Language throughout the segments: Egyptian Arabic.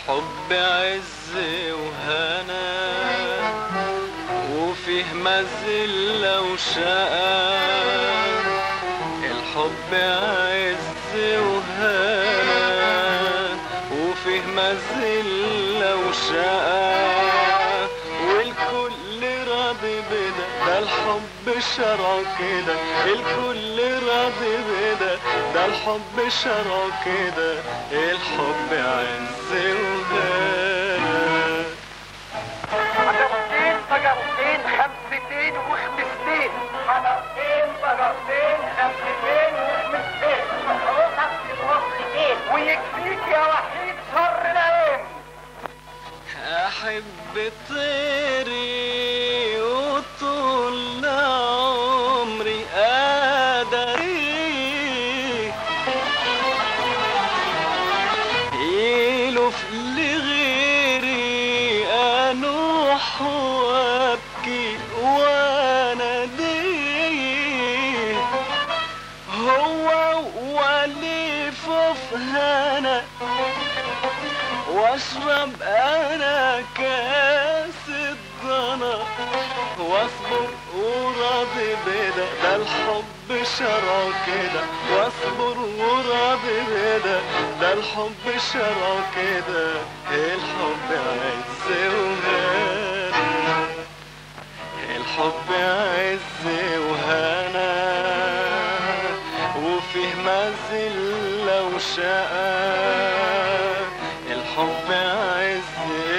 الحب عز وهنا وفيه مذلة وشقى الحب عز وهنا وفيه مذلة وشقى والكل راضي بده ده الحب شرع كده الكل راضي بده ده الحب شرع كده الحب عز وهنا حجرتين بجرتين خمستين وخمستين حجرتين بجرتين خمستين وخمستين حروفك في الوصفتين ويكفيك يا وحيد شر العين احب طيري وطول عمري ادري يلف لغيري انوح وابكي واناديه هو وليف في هنا واشرب انا كاس الضنا واصبر وراضي بدا ده الحب شرع كده واصبر وراضي بدا ده الحب شرع كده الحب عز وهنا الحب عز وهنا وفيه مذلة وشقى الحب عز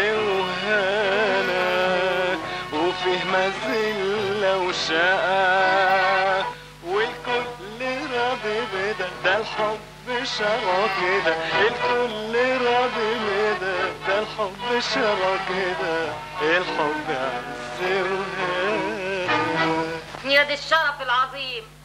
وهنا وفيه مذلة وشقى والكل راضي بدا ده الحب شرع كده الكل راضي بدا ده الحب شرع كده الحب عز وهنا يا دي الشرف العظيم